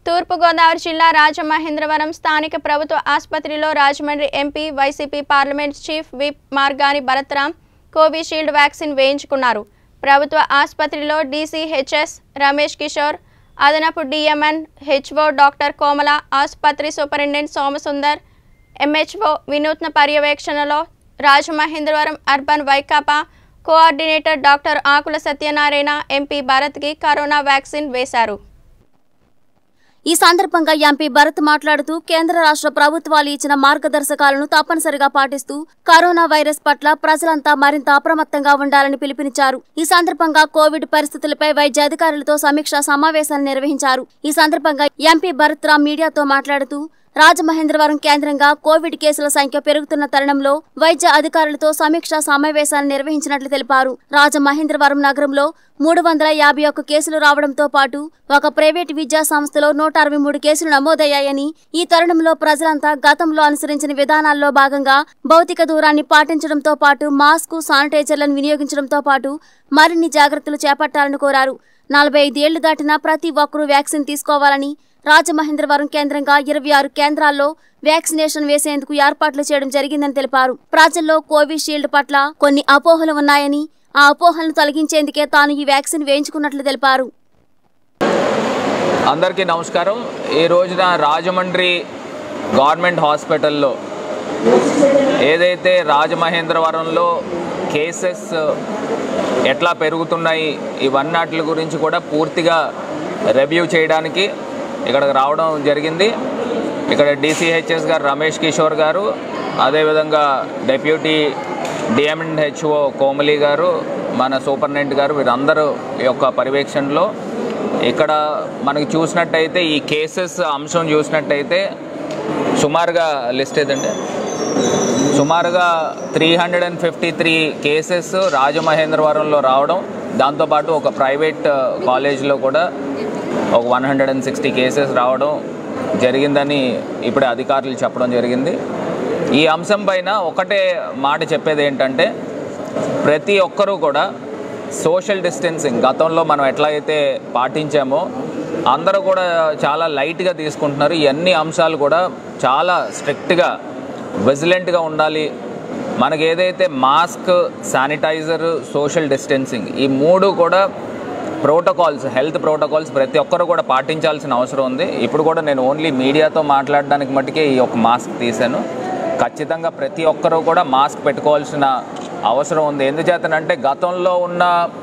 తూర్పుగోదావరి జిల్లా రాజమహేంద్రవరం స్థానిక ప్రభుత్వ ఆసుపత్రిలో Rajahmundry MP YCP parliament chief whip Margani Bharatram Covishield vaccine వేయించుకున్నారు ప్రభుత్వ ఆసుపత్రిలో డీసీహెచ్ఎస్ రమేష్ కిషోర్ అదనపు డిఎంఎన్ హెచ్ఓ డాక్టర్ కోమల ఆసుపత్రి సూపరింటెండెంట్ సోమసుందర్ ఎంహెచ్ఓ వినూత్న పర్యవేక్షణలో Rajamahendravaram urban Vaikapa coordinator doctor Akula Satyanarayana MP భరత్కి కరోనా వ్యాక్సిన్ వేశారు ఈ సందర్భంగా ఎంపీ భరత్ మాట్లాడుతూ కేంద్ర రాష్ట్ర ప్రభుత్వాలు ఇచ్చిన మార్గదర్శకాలను తప్పనిసరిగా పాటిస్తూ కరోనా వైరస్ పట్ల ప్రజలంతా మరింత అప్రమత్తంగా ఉండాలని పిలుపునిచ్చారు ఈ సందర్భంగా కోవిడ్ పరిస్థితులపై వైద్య అధికారులతో సమీక్షా సమావేశాలు నిర్వహించారు ఈ సందర్భంగా ఎంపీ భరత్ రామ్ మీడియాతో మాట్లాడుతూ రాజమహేంద్రవరం కేంద్రంగా కోవిడ్ కేసుల సంఖ్య పెరుగుతున్న తరుణంలో వైద్య అధికారులతో సమీక్షా సమావేశాలు నిర్వహించినట్లు తెలిపారు రాజమహేంద్రవరం నగరంలో మూడు వందల యాభై ఒక్క కేసులు రావడంతో పాటు ఒక ప్రైవేటు విద్యా సంస్థలో నూట అరవై మూడు కేసులు నమోదయ్యాయని ఈ తరుణంలో ప్రజలంతా గతంలో అనుసరించిన విధానాల్లో భాగంగా భౌతిక దూరాన్ని పాటించడంతో పాటు మాస్క్ శానిటైజర్లను వినియోగించడంతో పాటు మరిన్ని జాగ్రత్తలు చేపట్టాలని కోరారు నలభై ఐదేళ్లు దాటిన ప్రతి ఒక్కరూ వ్యాక్సిన్ తీసుకోవాలని రాజమహేంద్రవరం కేంద్రంగా ఇరవై ఆరు కేంద్రాల్లో వ్యాక్సినేషన్ వేసేందుకు ఏర్పాట్లు చేయడం జరిగిందని తెలిపారు ప్రజల్లో కోవిషీల్డ్ పట్ల కొన్ని అపోహలు ఉన్నాయని ఆ అపోహలను తొలగించేందుకే తాను ఈ వ్యాక్సిన్ వేయించుకున్నట్లు తెలిపారు అందరికీ నమస్కారం ఈ రోజున రాజమండ్రి గవర్నమెంట్ హాస్పిటల్లో ఏదైతే రాజమహేంద్రవరంలో కేసెస్ ఎట్లా పెరుగుతున్నాయి ఇవన్నాటి గురించి కూడా పూర్తిగా రివ్యూ చేయడానికి ఇక్కడికి రావడం జరిగింది ఇక్కడ డీసీహెచ్ఎస్ గారు రమేష్ కిషోర్ గారు అదేవిధంగా డెప్యూటీ డిఎంఎండ్ హెచ్ఓ కోమలి గారు మన సూపరింటెండెంట్ గారు వీరందరూ యొక్క పర్యవేక్షణలో ఇక్కడ మనకి చూసినట్టయితే ఈ కేసెస్ అంశం చూసినట్టయితే సుమారుగా లిస్ట్ ఏదండి సుమారుగా three hundred and fifty three cases రాజమహేంద్రవరంలో రావడం దాంతోపాటు ఒక ప్రైవేట్ కాలేజ్లో కూడా ఒక one hundred and sixty cases రావడం జరిగిందని ఇప్పుడే అధికారులు చెప్పడం జరిగింది ఈ అంశం పైన ఒకటే మాట చెప్పేది ఏంటంటే ప్రతి ఒక్కరూ కూడా సోషల్ డిస్టెన్సింగ్ గతంలో మనం ఎట్లయితే పాటించామో అందరూ కూడా చాలా లైట్గా తీసుకుంటున్నారు ఈ అన్ని అంశాలు కూడా చాలా స్ట్రిక్ట్గా విజిలెంట్గా ఉండాలి మనకి ఏదైతే మాస్క్ శానిటైజర్ సోషల్ డిస్టెన్సింగ్ ఈ మూడు కూడా ప్రోటోకాల్స్ హెల్త్ ప్రోటోకాల్స్ ప్రతి ఒక్కరు కూడా పాటించాల్సిన అవసరం ఉంది ఇప్పుడు కూడా నేను ఓన్లీ మీడియాతో మాట్లాడడానికి మట్టుకే ఈ యొక్క మాస్క్ తీశాను ఖచ్చితంగా ప్రతి ఒక్కరూ కూడా మాస్క్ పెట్టుకోవాల్సిన అవసరం ఉంది ఎందుచేతనంటే గతంలో ఉన్న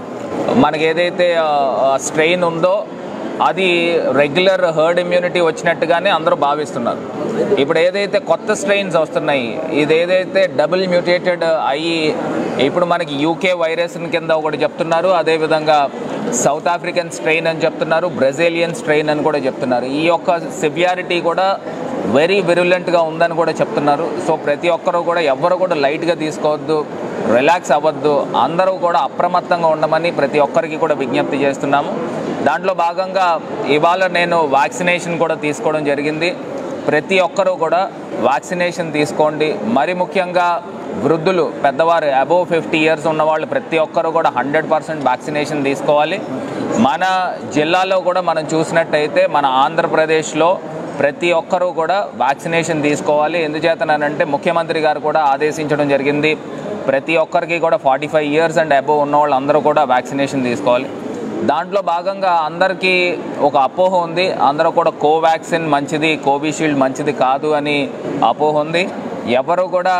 మనకి ఏదైతే స్ట్రెయిన్ ఉందో అది రెగ్యులర్ హర్డ్ ఇమ్యూనిటీ వచ్చినట్టుగానే అందరూ భావిస్తున్నారు ఇప్పుడు ఏదైతే కొత్త స్ట్రెయిన్స్ వస్తున్నాయి ఇది ఏదైతే డబుల్ మ్యూటేటెడ్ అయ్యి ఇప్పుడు మనకి యూకే వైరస్ కింద ఒకటి చెప్తున్నారు అదేవిధంగా సౌత్ ఆఫ్రికన్ స్ట్రెయిన్ అని చెప్తున్నారు బ్రెజిలియన్ స్ట్రెయిన్ అని కూడా చెప్తున్నారు ఈ యొక్క సివియారిటీ కూడా వెరీ విరులెంట్గా ఉందని కూడా చెప్తున్నారు సో ప్రతి ఒక్కరూ కూడా ఎవ్వరు కూడా లైట్గా తీసుకోవద్దు రిలాక్స్ అవ్వద్దు అందరూ కూడా అప్రమత్తంగా ఉండమని ప్రతి ఒక్కరికి కూడా విజ్ఞప్తి చేస్తున్నాము దాంట్లో భాగంగా ఇవాళ నేను వ్యాక్సినేషన్ కూడా తీసుకోవడం జరిగింది ప్రతి ఒక్కరూ కూడా వ్యాక్సినేషన్ తీసుకోండి మరి ముఖ్యంగా వృద్ధులు పెద్దవారు అబోవ్ ఫిఫ్టీ ఇయర్స్ ఉన్న వాళ్ళు ప్రతి ఒక్కరూ కూడా హండ్రెడ్ పర్సెంట్ వ్యాక్సినేషన్ తీసుకోవాలి మన జిల్లాలో కూడా మనం చూసినట్టయితే మన ఆంధ్రప్రదేశ్లో ప్రతి ఒక్కరూ కూడా వ్యాక్సినేషన్ తీసుకోవాలి ఎందుచేతనంటే ముఖ్యమంత్రి గారు కూడా ఆదేశించడం జరిగింది ప్రతి ఒక్కరికి కూడా forty five years and above ఉన్న వాళ్ళు అందరూ కూడా వ్యాక్సినేషన్ తీసుకోవాలి దాంట్లో భాగంగా అందరికీ ఒక అపోహ ఉంది అందరూ కూడా కోవాక్సిన్ మంచిది కోవిషీల్డ్ మంచిది కాదు అని అపోహ ఉంది ఎవరు కూడా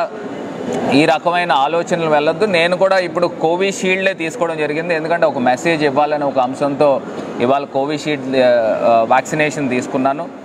ఈ రకమైన ఆలోచనలు వెళ్ళొద్దు నేను కూడా ఇప్పుడు కోవిషీల్డే తీసుకోవడం జరిగింది ఎందుకంటే ఒక మెసేజ్ ఇవ్వాలని ఒక అంశంతో ఇవాళ కోవిషీల్డ్ వ్యాక్సినేషన్ తీసుకున్నాను